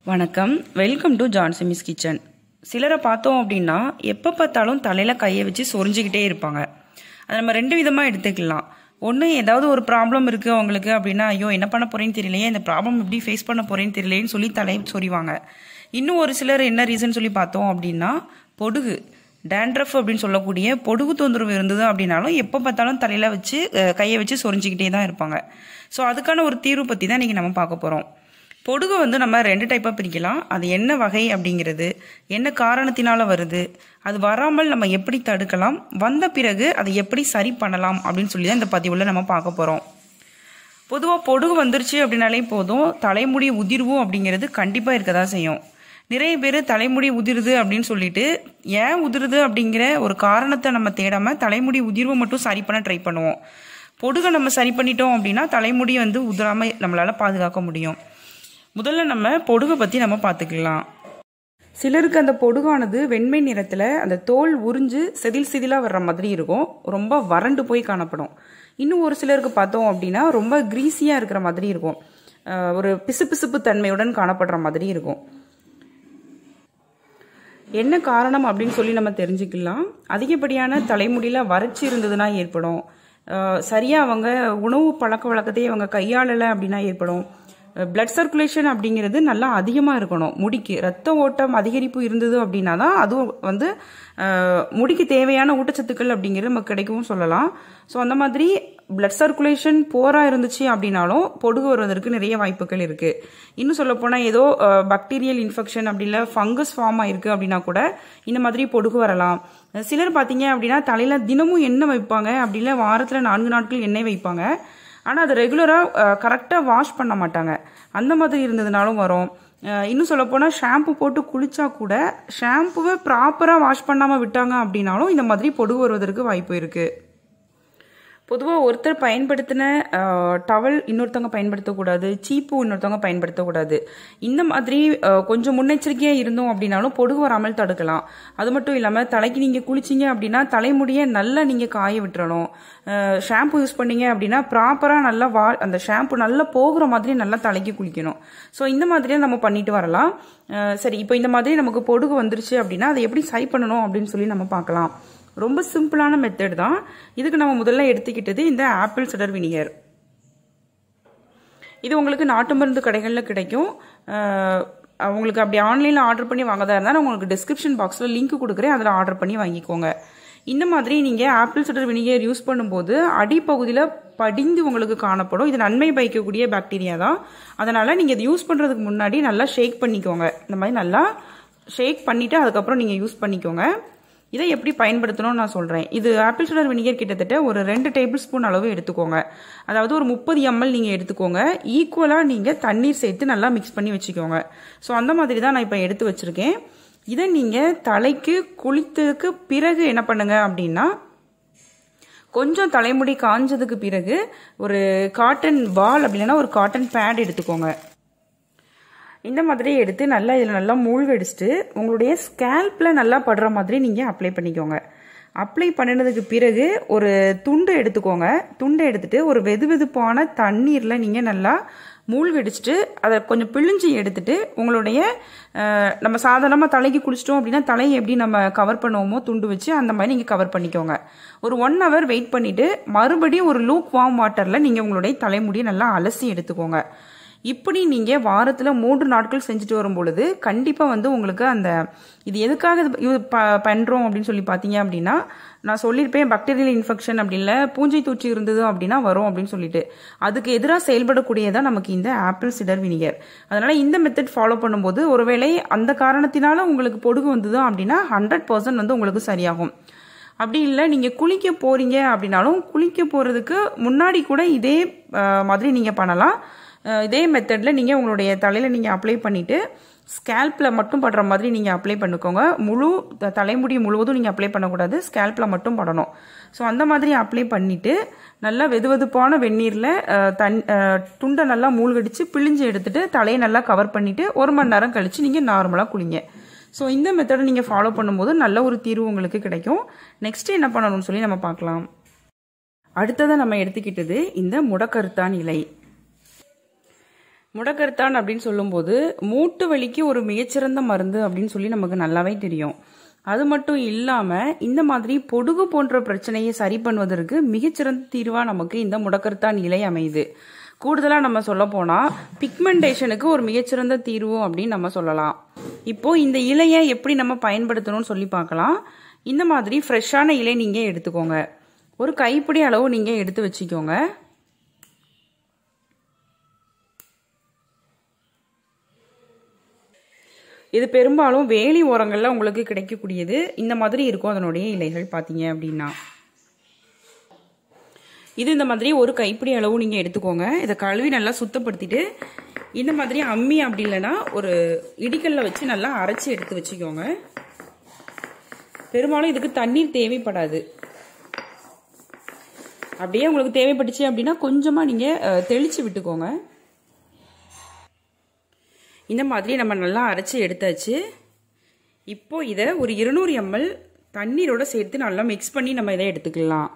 வணக்கம் welcome to ஜான்சிமிஸ் kitchen சிலரை பார்த்தோம் அப்படின்னா எப்போ பார்த்தாலும் தலையில் கையை வச்சு சொரிஞ்சுக்கிட்டே இருப்பாங்க அதை நம்ம ரெண்டு விதமாக எடுத்துக்கலாம் ஒன்று ஏதாவது ஒரு ப்ராப்ளம் இருக்குது அவங்களுக்கு அப்படின்னா ஐயோ என்ன பண்ண போறேன்னு தெரியலையே இந்த ப்ராப்ளம் எப்படி ஃபேஸ் பண்ண போறேன்னு தெரியலையேன்னு சொல்லி தலையை சொறிவாங்க இன்னும் ஒரு சிலர் என்ன ரீசன் சொல்லி பார்த்தோம் அப்படின்னா பொடுகு டேண்ட்ரஃப் அப்படின்னு சொல்லக்கூடிய பொடுகு தொந்தரவு இருந்தது அப்படின்னாலும் எப்போ பார்த்தாலும் தலையில் வச்சு அஹ், கையை வச்சு சொரிஞ்சிக்கிட்டே தான் இருப்பாங்க ஸோ அதுக்கான ஒரு தீர்வு பற்றி தான் இன்றைக்கி நம்ம பார்க்க போகிறோம் பொடுகு வந்து நம்ம ரெண்டு டைப்பாக பிரிக்கலாம் அது என்ன வகை அப்படிங்கிறது என்ன காரணத்தினால வருது அது வராமல் நம்ம எப்படி தடுக்கலாம் வந்த பிறகு அதை எப்படி சரி பண்ணலாம் அப்படின்னு சொல்லி தான் இந்த பதிவில் நம்ம பார்க்க போகிறோம் பொதுவாக பொடுகு வந்துருச்சு அப்படின்னாலே போதும் தலைமுடி உதிர்வும் அப்படிங்கிறது கண்டிப்பாக இருக்க தான் செய்யும் நிறைய பேர் தலைமுடி உதிருது அப்படின்னு சொல்லிட்டு ஏன் உதிருது அப்படிங்கிற ஒரு காரணத்தை நம்ம தேடாமல் தலைமுடி உதிர்வை மட்டும் சரி பண்ண ட்ரை பண்ணுவோம் பொடுகை நம்ம சரி பண்ணிட்டோம் அப்படின்னா தலைமுடி வந்து உதிராமல் நம்மளால் பாதுகாக்க முடியும் முதல்ல நம்ம பொடுகை பற்றி நம்ம பார்த்துக்கலாம் சிலருக்கு அந்த பொடுகானது வெண்மை நிறத்தில் அந்த தோல் உறிஞ்சு செதில் செதிலாக வர்ற மாதிரி இருக்கும் ரொம்ப வறண்டு போய் காணப்படும் இன்னும் ஒரு சிலருக்கு பார்த்தோம் அப்படின்னா ரொம்ப கிரீஸியாக இருக்கிற மாதிரி இருக்கும் அஹ் ஒரு பிசுபிசுப்பு தன்மையுடன் காணப்படுற மாதிரி இருக்கும் என்ன காரணம் அப்படின்னு சொல்லி நம்ம தெரிஞ்சுக்கலாம் அதிகப்படியான தலைமுடியில் வறட்சி இருந்ததுன்னா ஏற்படும் அஹ் சரியா அவங்க உணவு பழக்க வழக்கத்தை அவங்க கையாளலை அப்படின்னா ஏற்படும் பிளட் சர்க்குலேஷன் அப்படிங்கிறது நல்லா அதிகமாக இருக்கணும் முடிக்கு ரத்த ஓட்டம் அதிகரிப்பு இருந்தது அப்படின்னா தான் அதுவும் வந்து அஹ், முடிக்கு தேவையான ஊட்டச்சத்துக்கள் அப்படிங்கிறது நமக்கு கிடைக்கவும் சொல்லலாம் ஸோ அந்த மாதிரி பிளட் சர்க்குலேஷன் போரா இருந்துச்சு அப்படின்னாலும் பொடுகு வருவதற்கு நிறைய வாய்ப்புகள் இருக்கு இன்னும் சொல்ல போனா ஏதோ பாக்டீரியல் இன்ஃபெக்ஷன் அப்படி இல்லை ஃபங்கஸ் ஃபார்ம் ஆயிருக்கு அப்படின்னா கூட இந்த மாதிரி பொடுகு வரலாம் சிலர் பார்த்தீங்க அப்படின்னா தலையில தினமும் எண்ணெய் வைப்பாங்க அப்படி இல்லை வாரத்தில் நான்கு நாட்கள் எண்ணெய் வைப்பாங்க ஆனால் அது ரெகுலராக கரெக்டாக வாஷ் பண்ண மாட்டாங்க அந்த மாதிரி இருந்ததுனாலும் வரும் அஹ் இன்னும் சொல்லப்போனால் ஷாம்பு போட்டு குளிச்சா கூட ஷாம்புவை ப்ராப்பராக வாஷ் பண்ணாமல் விட்டாங்க அப்படின்னாலும் இந்த மாதிரி பொடுகு வருவதற்கு வாய்ப்பு இருக்குது பொதுவாக ஒருத்தர் பயன்படுத்தின டவல் இன்னொருத்தவங்க பயன்படுத்தக்கூடாது சீப்பு இன்னொருத்தவங்க பயன்படுத்தக்கூடாது இந்த மாதிரி அஹ், கொஞ்சம் முன்னெச்சரிக்கையாக இருந்தோம் அப்படின்னாலும் பொடுகு வராமல் தடுக்கலாம் அது மட்டும் இல்லாமல் தலைக்கு நீங்கள் குளிச்சிங்க அப்படின்னா தலைமுடியை நல்லா நீங்கள் காய விட்டுறணும் ஷாம்பு யூஸ் பண்ணீங்க அப்படின்னா ப்ராப்பராக நல்லா வா அந்த ஷாம்பு நல்லா போகிற மாதிரி நல்லா தலைக்கு குளிக்கணும் ஸோ இந்த மாதிரியே நம்ம பண்ணிட்டு வரலாம் அஹ், சரி இப்போ இந்த மாதிரி நமக்கு பொடுகு வந்துருச்சு அப்படின்னா அதை எப்படி சரி பண்ணணும் அப்படின்னு சொல்லி நம்ம பார்க்கலாம் ரொம்ப சிம்பிளான மெத்தட் தான் இதுக்கு நம்ம முதல்ல எடுத்துக்கிட்டது இந்த ஆப்பிள் சிடர் வினிகர் இது உங்களுக்கு நாட்டு மருந்து கடைகளில் கிடைக்கும் அஹ், உங்களுக்கு அப்படி ஆன்லைனில் ஆர்டர் பண்ணி வாங்கதா இருந்தால் நான் உங்களுக்கு டிஸ்கிரிப்ஷன் பாக்ஸில் லிங்க் கொடுக்குறேன் அதில் ஆர்டர் பண்ணி வாங்கிக்கோங்க இந்த மாதிரி நீங்கள் ஆப்பிள் சிடர் வினிகர் யூஸ் பண்ணும்போது அடிப்பகுதியில் படிந்து உங்களுக்கு காணப்படும் இது நன்மை பயக்கக்கூடிய பாக்டீரியா தான் அதனால் நீங்கள் இது யூஸ் பண்ணுறதுக்கு முன்னாடி நல்லா ஷேக் பண்ணிக்கோங்க இந்த மாதிரி நல்லா ஷேக் பண்ணிவிட்டு அதுக்கப்புறம் நீங்கள் யூஸ் பண்ணிக்கோங்க இதை எப்படி பயன்படுத்தணும்னு நான் சொல்கிறேன் இது ஆப்பிள் சிடர் வினிகர் கிட்டத்தட்ட ஒரு ரெண்டு டேபிள் ஸ்பூன் அளவு எடுத்துக்கோங்க அதாவது ஒரு முப்பது எம்எல் நீங்கள் எடுத்துக்கோங்க ஈக்குவலாக நீங்கள் தண்ணீர் சேர்த்து நல்லா மிக்ஸ் பண்ணி வச்சுக்கோங்க ஸோ அந்த மாதிரி தான் நான் இப்போ எடுத்து வச்சுருக்கேன் இதை நீங்கள் தலைக்கு குளித்ததுக்கு பிறகு என்ன பண்ணுங்க அப்படின்னா கொஞ்சம் தலைமுடி காஞ்சதுக்கு பிறகு ஒரு காட்டன் பால் அப்படி இல்லைன்னா ஒரு காட்டன் பேட் எடுத்துக்கோங்க இந்த மாதிரி எடுத்து நல்லா இதில் நல்லா மூழ்கடிச்சிட்டு உங்களுடைய ஸ்கேல்பில் நல்லா படுற மாதிரி நீங்கள் அப்ளை பண்ணிக்கோங்க அப்ளை பண்ணினதுக்கு பிறகு ஒரு துண்டு எடுத்துக்கோங்க துண்டை எடுத்துட்டு ஒரு வெது வெதுப்பான தண்ணீரில் நீங்கள் நல்லா மூழ்கடிச்சிட்டு அதை கொஞ்சம் பிழிஞ்சு எடுத்துட்டு உங்களுடைய அஹ், நம்ம சாதாரணமாக தலைக்கு குளிச்சிட்டோம் அப்படின்னா தலையை எப்படி நம்ம கவர் பண்ணுவோமோ துண்டு வச்சு அந்த மாதிரி நீங்கள் கவர் பண்ணிக்கோங்க ஒரு ஒன் ஹவர் வெயிட் பண்ணிவிட்டு மறுபடியும் ஒரு லூக் வார்ம் வாட்டரில் நீங்கள் உங்களுடைய தலைமுடியை நல்லா அலசி எடுத்துக்கோங்க இப்படி நீங்கள் வாரத்தில் மூன்று நாட்கள் செஞ்சுட்டு வரும் பொழுது கண்டிப்பாக வந்து உங்களுக்கு அந்த இது எதுக்காக இது யூ- ப- பண்றோம் அப்படின்னு சொல்லி பார்த்தீங்க அப்படின்னா நான் சொல்லியிருப்பேன் பாக்டீரியல் இன்ஃபெக்ஷன் அப்படி இல்லை பூஞ்சை தொற்று இருந்தது அப்படின்னா வரும் அப்படின்னு சொல்லிட்டு அதுக்கு எதிராக செயல்படக்கூடியதான் நமக்கு இந்த ஆப்பிள் சிடர் வினிகர் அதனால இந்த மெத்தட் ஃபாலோ பண்ணும்போது ஒருவேளை அந்த காரணத்தினால உங்களுக்கு பொடுகு வந்தது அப்படின்னா ஹண்ட்ரட் பர்சன்ட் வந்து உங்களுக்கு சரியாகும் அப்படி இல்லை நீங்கள் குளிக்க போறீங்க அப்படின்னாலும் குளிக்க போகிறதுக்கு முன்னாடி கூட இதே அஹ், மாதிரி நீங்கள் பண்ணலாம் அஹ், இதே மெத்தடில் நீங்கள் உங்களுடைய தலையில் நீங்கள் அப்ளை பண்ணிவிட்டு ஸ்கேல்பில் மட்டும் படுற மாதிரி நீங்கள் அப்ளை பண்ணிக்கோங்க முழு த- தலைமுடி முழுவதும் நீங்கள் அப்ளை பண்ணக்கூடாது ஸ்கேல்பில் மட்டும் படணும் ஸோ அந்த மாதிரி அப்ளை பண்ணிவிட்டு நல்லா வெது வெதுப்பான வெந்நீரில் தன் அஹ், துண்டை நல்லா மூழ்கடிச்சு பிழிஞ்சு எடுத்துட்டு தலையை நல்லா கவர் பண்ணிவிட்டு ஒரு மணி நேரம் கழித்து நீங்கள் நார்மலாக குளிங்க ஸோ இந்த மெத்தடை நீங்கள் ஃபாலோ பண்ணும்போது நல்ல ஒரு தீர்வு உங்களுக்கு கிடைக்கும் நெக்ஸ்ட் என்ன பண்ணணும்னு சொல்லி நம்ம பார்க்கலாம் அடுத்ததை நம்ம எடுத்துக்கிட்டது இந்த முடக்கருத்தான் இலை முடக்கருத்தான் அப்படின்னு சொல்லும்போது மூட்டு வலிக்கு ஒரு மிகச்சிறந்த மருந்து அப்படின்னு சொல்லி நமக்கு நல்லாவே தெரியும் அது மட்டும் இல்லாம இந்த மாதிரி பொடுகு போன்ற பிரச்சனையை சரி பண்ணுவதற்கு மிகச்சிறந்த தீர்வா நமக்கு இந்த முடக்கருத்தான் இலை அமையுது கூடுதலா நம்ம சொல்ல போனா பிக்மெண்டேஷனுக்கு ஒரு மிகச்சிறந்த தீர்வு அப்படின்னு நம்ம சொல்லலாம் இப்போ இந்த இலையை எப்படி நம்ம பயன்படுத்தணும்னு சொல்லி பார்க்கலாம் இந்த மாதிரி ஃப்ரெஷ்ஷான இலை நீங்க எடுத்துக்கோங்க ஒரு கைப்பிடி அளவு நீங்க எடுத்து வச்சுக்கோங்க இது பெரும்பாலும் வேலி ஓரங்களில் உங்களுக்கு கிடைக்கக்கூடியது இந்த மாதிரி இருக்கும் அதனுடைய இலைகள் பார்த்தீங்க அப்படின்னா இது இந்த மாதிரி ஒரு கைப்பிடி அளவு நீங்கள் எடுத்துக்கோங்க இதை கழுவி நல்லா சுத்தப்படுத்திட்டு இந்த மாதிரி அம்மி அப்படி இல்லைன்னா ஒரு இடிக்கல்ல வச்சு நல்லா அரைச்சி எடுத்து வச்சுக்கோங்க பெரும்பாலும் இதுக்கு தண்ணீர் தேவைப்படாது அப்படியே உங்களுக்கு தேவைப்பட்டுச்சு அப்படின்னா கொஞ்சமாக நீங்கள் தெளித்து விட்டுக்கோங்க இந்த மாதிரி நம்ம நல்லா அரைச்சி எடுத்தாச்சு இப்போ இதை ஒரு இருநூறு எம்எல் தண்ணீரோட சேர்த்து நல்லா மிக்ஸ் பண்ணி நம்ம இதை எடுத்துக்கலாம்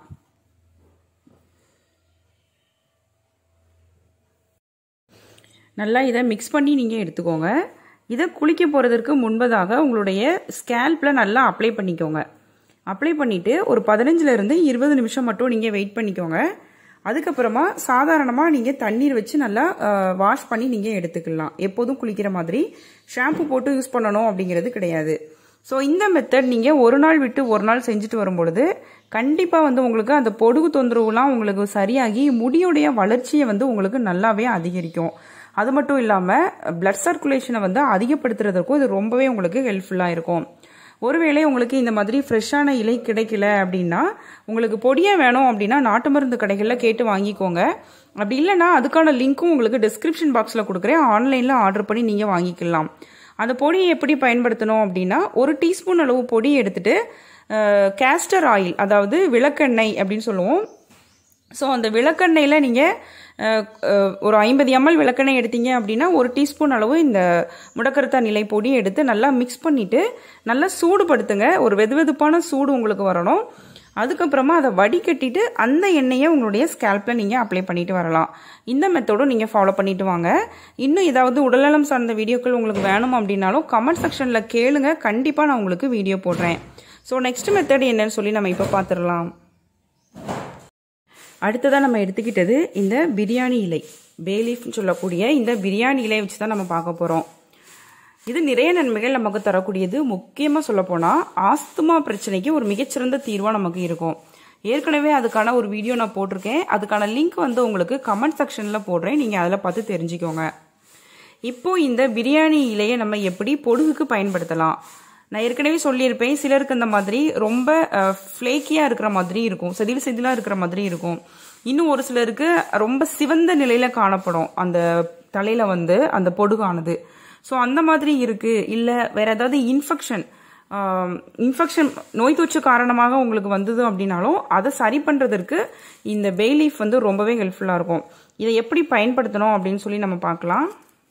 நல்லா இதை மிக்ஸ் பண்ணி நீங்கள் எடுத்துக்கோங்க இதை குளிக்க போகிறதுக்கு முன்பதாக உங்களுடைய ஸ்கேல்பில் நல்லா அப்ளை பண்ணிக்கோங்க அப்ளை பண்ணிவிட்டு ஒரு பதினஞ்சுலேருந்து இருபது நிமிஷம் மட்டும் நீங்கள் வெயிட் பண்ணிக்கோங்க அதுக்கப்புறமா சாதாரணமாக நீங்கள் தண்ணீர் வச்சு நல்லா வாஷ் பண்ணி நீங்கள் எடுத்துக்கலாம் எப்போதும் குளிக்கிற மாதிரி ஷாம்பு போட்டு யூஸ் பண்ணணும் அப்படிங்கிறது கிடையாது ஸோ இந்த மெத்தட் நீங்கள் ஒரு நாள் விட்டு ஒரு நாள் செஞ்சுட்டு வரும்பொழுது கண்டிப்பாக வந்து உங்களுக்கு அந்த பொடுகு தொந்தரவுலாம் உங்களுக்கு சரியாகி முடியுடைய வளர்ச்சியை வந்து உங்களுக்கு நல்லாவே அதிகரிக்கும் அது மட்டும் இல்லாமல் பிளட் சர்க்குலேஷனை வந்து அதிகப்படுத்துறதுக்கும் இது ரொம்பவே உங்களுக்கு ஹெல்ப்ஃபுல்லாக இருக்கும் ஒருவேளை உங்களுக்கு இந்த மாதிரி ஃப்ரெஷ்ஷான இலை கிடைக்கல அப்படின்னா உங்களுக்கு பொடியாக வேணும் அப்படின்னா நாட்டு மருந்து கடைகளில் கேட்டு வாங்கிக்கோங்க அப்படி இல்லைன்னா அதுக்கான லிங்க்கும் உங்களுக்கு டிஸ்கிரிப்ஷன் பாக்ஸில் கொடுக்குறேன் ஆன்லைனில் ஆர்டர் பண்ணி நீங்கள் வாங்கிக்கலாம் அந்த பொடியை எப்படி பயன்படுத்தணும் அப்படின்னா ஒரு டீஸ்பூன் அளவு பொடி எடுத்துட்டு கேஸ்டர் ஆயில் அதாவது விளக்கெண்ணெய் அப்படின்னு சொல்லுவோம் ஸோ அந்த விளக்கெண்ணெயில் நீங்கள் ஒரு ஐம்பது எம்எல் விளக்கெண்ணெய் எடுத்தீங்க அப்படின்னா ஒரு டீஸ்பூன் அளவு இந்த முடக்கருத்தா நிலை பொடி எடுத்து நல்லா மிக்ஸ் பண்ணிவிட்டு நல்லா சூடுபடுத்துங்க ஒரு வெது வெதுப்பான சூடு உங்களுக்கு வரணும் அதுக்கப்புறமா அதை வடிகட்டிட்டு அந்த எண்ணெயை உங்களுடைய ஸ்கேல்பில் நீங்கள் அப்ளை பண்ணிட்டு வரலாம் இந்த மெத்தடும் நீங்கள் ஃபாலோ பண்ணிட்டு வாங்க இன்னும் ஏதாவது உடல்நலம் சார்ந்த வீடியோக்கள் உங்களுக்கு வேணும் அப்படின்னாலும் கமெண்ட் செக்ஷனில் கேளுங்க கண்டிப்பாக நான் உங்களுக்கு வீடியோ போடுறேன் ஸோ நெக்ஸ்ட் மெத்தட் என்னன்னு சொல்லி நம்ம இப்போ பார்த்துடலாம் அடுத்ததாக நம்ம எடுத்துக்கிட்டது இந்த பிரியாணி இலை பேலீஃப்னு சொல்லக்கூடிய இந்த பிரியாணி இலையை வச்சு தான் நம்ம பார்க்க போகிறோம் இது நிறைய நன்மைகள் நமக்கு தரக்கூடியது முக்கியமாக சொல்லப்போனால் ஆஸ்துமா பிரச்சனைக்கு ஒரு மிகச்சிறந்த தீர்வாக நமக்கு இருக்கும் ஏற்கனவே அதுக்கான ஒரு வீடியோ நான் போட்டிருக்கேன் அதுக்கான லிங்க் வந்து உங்களுக்கு கமெண்ட் செக்ஷனில் போடுறேன் நீங்கள் அதில் பார்த்து தெரிஞ்சுக்கோங்க இப்போ இந்த பிரியாணி இலையை நம்ம எப்படி பொடுகுக்கு பயன்படுத்தலாம் நான் ஏற்கனவே சொல்லியிருப்பேன் சிலருக்கு இந்த மாதிரி ரொம்ப ஃப்ளேக்கியாக இருக்கிற மாதிரி இருக்கும் செதில் செதிலாக இருக்கிற மாதிரி இருக்கும் இன்னும் ஒரு சிலருக்கு ரொம்ப சிவந்த நிலையில் காணப்படும் அந்த தலையில் வந்து அந்த பொடுகானது ஸோ அந்த மாதிரி இருக்கு இல்லை வேற ஏதாவது இன்ஃபெக்ஷன் இன்ஃபெக்ஷன் நோய் தொற்று காரணமாக உங்களுக்கு வந்தது அப்படின்னாலும் அதை சரி பண்ணுறதற்கு இந்த பெய்லீஃப் வந்து ரொம்பவே ஹெல்ப்ஃபுல்லாக இருக்கும் இதை எப்படி பயன்படுத்தணும் அப்படின்னு சொல்லி நம்ம பார்க்கலாம்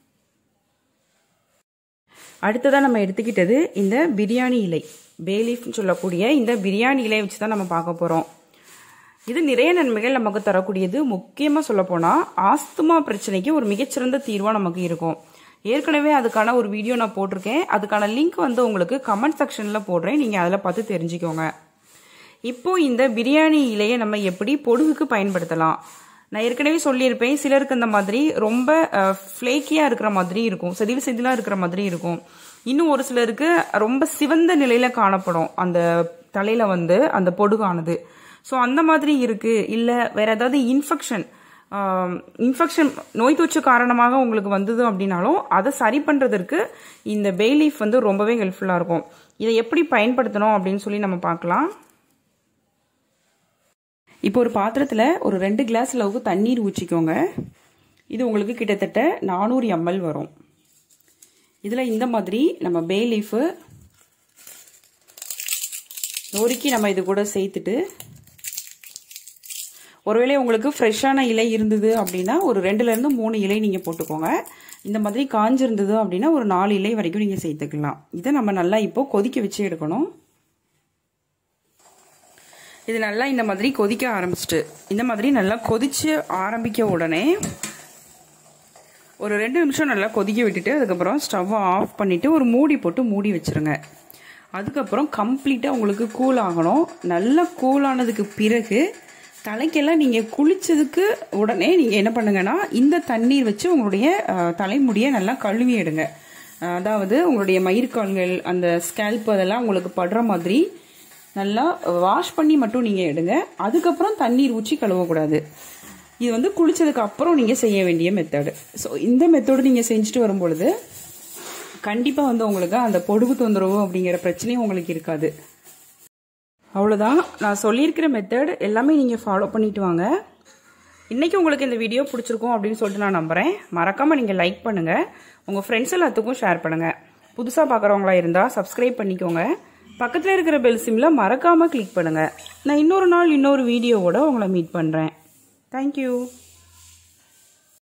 அடுத்ததாக நம்ம எடுத்துக்கிட்டது இந்த பிரியாணி இலை பேலீஃப்னு சொல்லக்கூடிய இந்த பிரியாணி இலையை வச்சு தான் நம்ம பார்க்க போகிறோம் இது நிறைய நன்மைகள் நமக்கு தரக்கூடியது முக்கியமாக சொல்லப்போனால் ஆஸ்துமா பிரச்சனைக்கு ஒரு மிகச்சிறந்த தீர்வாக நமக்கு இருக்கும் ஏற்கனவே அதுக்கான ஒரு வீடியோ நான் போட்டிருக்கேன் அதுக்கான லிங்க் வந்து உங்களுக்கு கமெண்ட் செக்ஷனில் போடுறேன் நீங்கள் அதில் பார்த்து தெரிஞ்சுக்கோங்க இப்போ இந்த பிரியாணி இலையை நம்ம எப்படி பொடுகுக்கு பயன்படுத்தலாம் நான் ஏற்கனவே சொல்லியிருப்பேன் சிலருக்கு இந்த மாதிரி ரொம்ப ஃப்ளேக்கியாக இருக்கிற மாதிரி இருக்கும் செதில் செதிலாக இருக்கிற மாதிரி இருக்கும் இன்னும் ஒரு சிலருக்கு ரொம்ப சிவந்த நிலையில் காணப்படும் அந்த தலையில் வந்து அந்த பொடுகானது ஸோ அந்த மாதிரி இருக்கு இல்லை வேற ஏதாவது இன்ஃபெக்ஷன் இன்ஃபெக்ஷன் நோய் தொற்று காரணமாக உங்களுக்கு வந்தது அப்படின்னாலும் அதை சரி பண்ணுறதற்கு இந்த பெய்லீஃப் வந்து ரொம்பவே ஹெல்ப்ஃபுல்லாக இருக்கும் இதை எப்படி பயன்படுத்தணும் அப்படின்னு சொல்லி நம்ம பார்க்கலாம் இப்போ ஒரு பாத்திரத்தில் ஒரு ரெண்டு கிளாஸ் அளவுக்கு தண்ணீர் ஊற்றிக்கோங்க இது உங்களுக்கு கிட்டத்தட்ட நானூறு எம்எல் வரும் இதில் இந்த மாதிரி நம்ம பே லீஃபு நொறுக்கி நம்ம இது கூட சேர்த்துட்டு ஒருவேளை உங்களுக்கு ஃப்ரெஷ்ஷான இலை இருந்தது அப்படின்னா ஒரு ரெண்டுலேருந்து மூணு இலை நீங்கள் போட்டுக்கோங்க இந்த மாதிரி காஞ்சிருந்தது அப்படின்னா ஒரு நாலு இலை வரைக்கும் நீங்கள் சேர்த்துக்கலாம் இதை நம்ம நல்லா இப்போ கொதிக்க வச்சு எடுக்கணும் இது நல்லா இந்த மாதிரி கொதிக்க ஆரம்பிச்சிட்டு இந்த மாதிரி நல்லா கொதிச்சு ஆரம்பிக்க உடனே ஒரு ரெண்டு நிமிஷம் நல்லா கொதிக்க விட்டுட்டு அதுக்கப்புறம் ஸ்டவ்வை ஆஃப் பண்ணிவிட்டு ஒரு மூடி போட்டு மூடி வச்சுருங்க அதுக்கப்புறம் கம்ப்ளீட்டாக உங்களுக்கு கூல் ஆகணும் நல்லா கூல் ஆனதுக்கு பிறகு தலைக்கெல்லாம் நீங்கள் குளிச்சதுக்கு உடனே நீங்கள் என்ன பண்ணுங்கன்னா இந்த தண்ணீர் வச்சு உங்களுடைய அஹ், தலைமுடியை நல்லா கழுவி எடுங்க அஹ், அதாவது உங்களுடைய மயிர்கால்கள் அந்த ஸ்கேல்ப் அதெல்லாம் உங்களுக்கு படுற மாதிரி நல்லா வாஷ் பண்ணி மட்டும் நீங்கள் எடுங்க அதுக்கப்புறம் தண்ணீர் ஊற்றி கழுவக்கூடாது இது வந்து குளிச்சதுக்கு அப்புறம் நீங்கள் செய்ய வேண்டிய மெத்தடு ஸோ இந்த மெத்தடு நீங்கள் செஞ்சுட்டு வரும்பொழுது கண்டிப்பாக வந்து உங்களுக்கு அந்த பொடுகு தொந்தரவு அப்படிங்கிற பிரச்சனையும் உங்களுக்கு இருக்காது அவ்வளோதான் நான் சொல்லியிருக்கிற மெத்தட் எல்லாமே நீங்கள் ஃபாலோ பண்ணிட்டு வாங்க இன்றைக்கி உங்களுக்கு இந்த வீடியோ பிடிச்சிருக்கும் அப்படின்னு சொல்லிட்டு நான் நம்புகிறேன் மறக்காமல் நீங்கள் லைக் பண்ணுங்கள் உங்கள் ஃப்ரெண்ட்ஸ் எல்லாத்துக்கும் ஷேர் பண்ணுங்கள் புதுசாக பார்க்குறவங்களா இருந்தால் சப்ஸ்கிரைப் பண்ணிக்கோங்க பக்கத்தில் இருக்கிற பெல் சிம்மில் மறக்காமல் கிளிக் பண்ணுங்கள் நான் இன்னொரு நாள் இன்னொரு வீடியோவோட உங்களை மீட் பண்ணுறேன் தேங்க்யூ